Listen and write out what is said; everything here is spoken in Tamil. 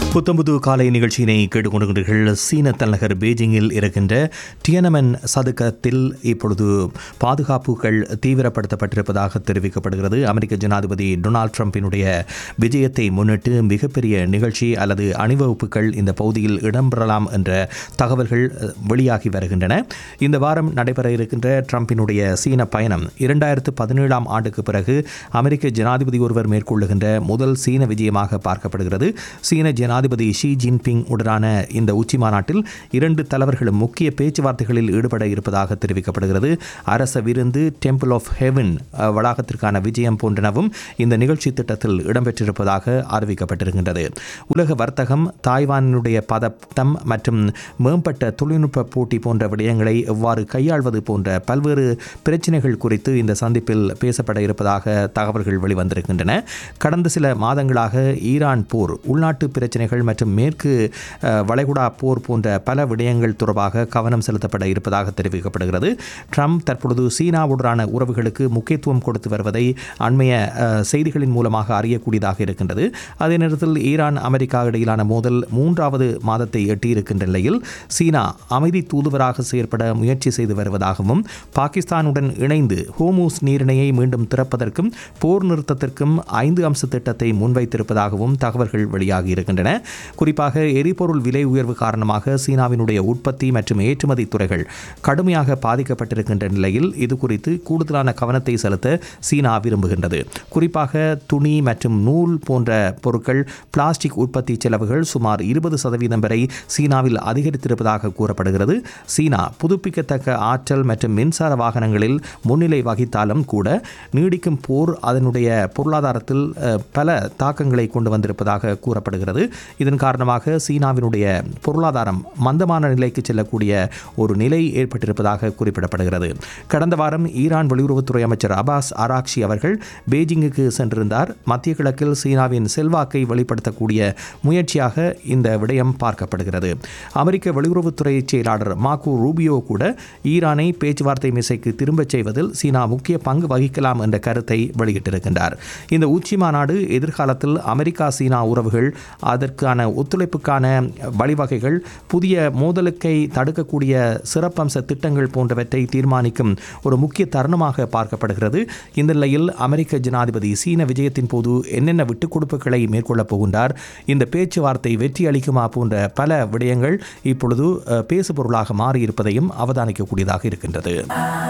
புத்தம்புது காலை நிகழ்ச்சியினை கேட்டுக்கொண்டிருக்கிறீர்கள் சீன தலைநகர் பெய்ஜிங்கில் இருக்கின்ற டியனமன் சதுக்கத்தில் இப்பொழுது பாதுகாப்புகள் தீவிரப்படுத்தப்பட்டிருப்பதாக தெரிவிக்கப்படுகிறது அமெரிக்க ஜனாதிபதி டொனால்ட் ட்ரம்பினுடைய விஜயத்தை முன்னிட்டு மிகப்பெரிய நிகழ்ச்சி அல்லது அணிவகுப்புகள் இந்த பகுதியில் இடம்பெறலாம் என்ற தகவல்கள் அஹ், வெளியாகி வருகின்றன இந்த வாரம் நடைபெற இருக்கின்ற ட்ரம்பினுடைய சீன பயணம் இரண்டாயிரத்து பதினேழாம் ஆண்டுக்கு பிறகு அமெரிக்க ஜனாதிபதி ஒருவர் மேற்கொள்ளுகின்ற முதல் சீன விஜயமாக பார்க்கப்படுகிறது சீன ஜனாதிபதி ஷி ஜின்பிங் உடனான இந்த உச்சி மாநாட்டில் இரண்டு தலைவர்களும் முக்கிய பேச்சுவார்த்தைகளில் ஈடுபட இருப்பதாக தெரிவிக்கப்படுகிறது அரச விருந்து டெம்பிள் ஆஃப் ஹெவன் அஹ், வளாகத்திற்கான விஜயம் போன்றனவும் இந்த நிகழ்ச்சி திட்டத்தில் இடம்பெற்றிருப்பதாக அறிவிக்கப்பட்டிருக்கின்றது உலக வர்த்தகம் தாய்வானினுடைய பதட்டம் மற்றும் மேம்பட்ட தொழில்நுட்ப போட்டி போன்ற விடயங்களை எவ்வாறு கையாள்வது போன்ற பல்வேறு பிரச்சினைகள் குறித்து இந்த சந்திப்பில் பேசப்பட இருப்பதாக தகவல்கள் வெளிவந்திருக்கின்றன கடந்த சில மாதங்களாக ஈரான் போர் உள்நாட்டு பிரச்சினைகள் மற்றும் மேற்கு அஹ், வளைகுடா போர் போன்ற பல விடயங்கள் தொடர்பாக கவனம் செலுத்தப்பட இருப்பதாக தெரிவிக்கப்படுகிறது ட்ரம்ப் தற்பொழுது சீனாவுடனான உறவுகளுக்கு முக்கியத்துவம் கொடுத்து வருவதை அண்மைய அஹ், செய்திகளின் மூலமாக அறியக்கூடியதாக இருக்கின்றது அதே நேரத்தில் ஈரான் அமெரிக்கா இடையிலான மோதல் மூன்றாவது மாதத்தை எட்டியிருக்கின்ற நிலையில் சீனா அமைதி தூதுவராக செயற்பட முயற்சி செய்து வருவதாகவும் பாகிஸ்தானுடன் இணைந்து ஹோமூஸ் நீரிணையை மீண்டும் திறப்பதற்கும் போர் நிறுத்தத்திற்கும் ஐந்து அம்ச திட்டத்தை முன்வைத்திருப்பதாகவும் தகவல்கள் வெளியாகி இருக்கின்றன குறிப்பாக எரிபொருள் விலை உயர்வு காரணமாக சீனாவினுடைய உற்பத்தி மற்றும் ஏற்றுமதி துறைகள் கடுமையாக பாதிக்கப்பட்டிருக்கின்ற நிலையில் இது குறித்து கூடுதலான கவனத்தை செலுத்த சீனா விரும்புகின்றது குறிப்பாக துணி மற்றும் நூல் போன்ற பொருட்கள் பிளாஸ்டிக் உற்பத்தி செலவுகள் சுமார் இருபது சதவீதம் வரை சீனாவில் அதிகரித்திருப்பதாக கூறப்படுகிறது சீனா புதுப்பிக்கத்தக்க ஆற்றல் மற்றும் மின்சார வாகனங்களில் முன்னிலை வகித்தாலும் கூட நீடிக்கும் போர் அதனுடைய பொருளாதாரத்தில் அஹ், பல தாக்கங்களை கொண்டு வந்திருப்பதாக கூறப்படுகிறது இதன் காரணமாக சீனாவினுடைய பொருளாதாரம் மந்தமான நிலைக்கு செல்லக்கூடிய ஒரு நிலை ஏற்பட்டிருப்பதாக குறிப்பிடப்படுகிறது கடந்த வாரம் ஈரான் வெளியுறவுத்துறை அமைச்சர் அபாஸ் ஆராக்ஷி அவர்கள் பெய்ஜிங்குக்கு சென்றிருந்தார் மத்திய கிழக்கில் சீனாவின் செல்வாக்கை வெளிப்படுத்தக்கூடிய முயற்சியாக இந்த விடயம் பார்க்கப்படுகிறது அமெரிக்க வெளியுறவுத்துறை செயலாளர் மாக்கு ரூபியோ கூட ஈரானை பேச்சுவார்த்தை மிசைக்கு திரும்பச் செய்வதில் சீனா முக்கிய பங்கு வகிக்கலாம் என்ற கருத்தை வெளியிட்டிருக்கின்றார் இந்த உச்சி மாநாடு எதிர்காலத்தில் அமெரிக்கா சீனா உறவுகள் அதற்கான ஒத்துழைப்புக்கான வழிவகைகள் புதிய மோதலுக்கை தடுக்கக்கூடிய சிறப்பம்ச திட்டங்கள் போன்றவற்றை தீர்மானிக்கும் ஒரு முக்கிய தருணமாக பார்க்கப்படுகிறது இந்த நிலையில் அமெரிக்க ஜனாதிபதி சீன விஜயத்தின் போது என்னென்ன விட்டுக் கொடுப்புகளை மேற்கொள்ளப் போகின்றார் இந்த பேச்சுவார்த்தை வெற்றி அளிக்குமா போன்ற பல விடயங்கள் இப்பொழுது அஹ், பேசுபொருளாக மாறியிருப்பதையும் அவதானிக்கக்கூடியதாக இருக்கின்றது